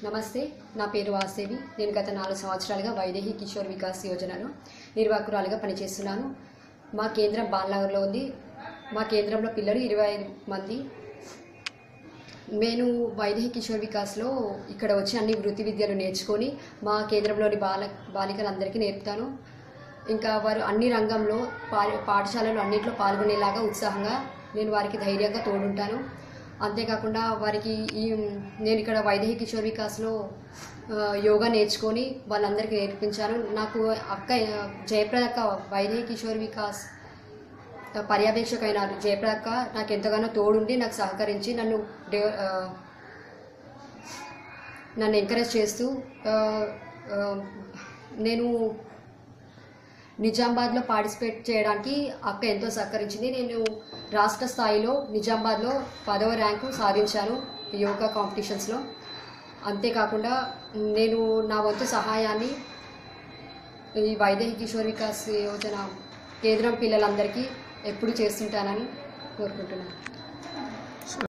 నమస్తే నా పేరు వాసేవి నేను గత నాలుగు సంవత్సరాలుగా వైదేహి కిషోర్ వికాస్ యోజనలో నిర్వాహకురాలుగా పనిచేస్తున్నాను మా కేంద్రం బాలనగర్లో ఉంది మా కేంద్రంలో పిల్లలు ఇరవై ఐదు మంది నేను వైదేహి కిషోర్ వికాస్లో ఇక్కడ వచ్చి అన్ని వృత్తి విద్యలు నేర్చుకొని మా కేంద్రంలోని బాల బాలికలందరికీ నేర్పుతాను ఇంకా వారు అన్ని రంగంలో పా పాఠశాలలో అన్నింటిలో పాల్గొనేలాగా ఉత్సాహంగా నేను వారికి ధైర్యంగా తోడుంటాను అంతేకాకుండా వారికి ఈ నేను ఇక్కడ వైదేహి కిషోర్ వికాస్లో ఆ, యోగా నేర్చుకొని వాళ్ళందరికీ నేర్పించాను నాకు అక్క జయప్రద అక్క వైదేహి కిషోర్ వికాస్ పర్యవేక్షక అయిన జయప్రదక్క నాకు ఎంతగానో తోడుండి నాకు సహకరించి నన్ను డెవ ఆ, నన్ను ఎంకరేజ్ చేస్తూ ఆ, ఆ, నేను నిజామాబాద్లో పార్టిసిపేట్ చేయడానికి అక్క ఎంతో సహకరించింది నేను రాష్ట్ర స్థాయిలో నిజామాబాద్లో పదవ ర్యాంకు సాధించాను యోగా కాంపిటీషన్స్లో అంతేకాకుండా నేను నా వంతు సహాయాన్ని ఈ వైదేహి కిషోర్ వికాస్ యోజన కేంద్రం పిల్లలందరికీ ఎప్పుడు చేస్తుంటానని కోరుకుంటున్నాను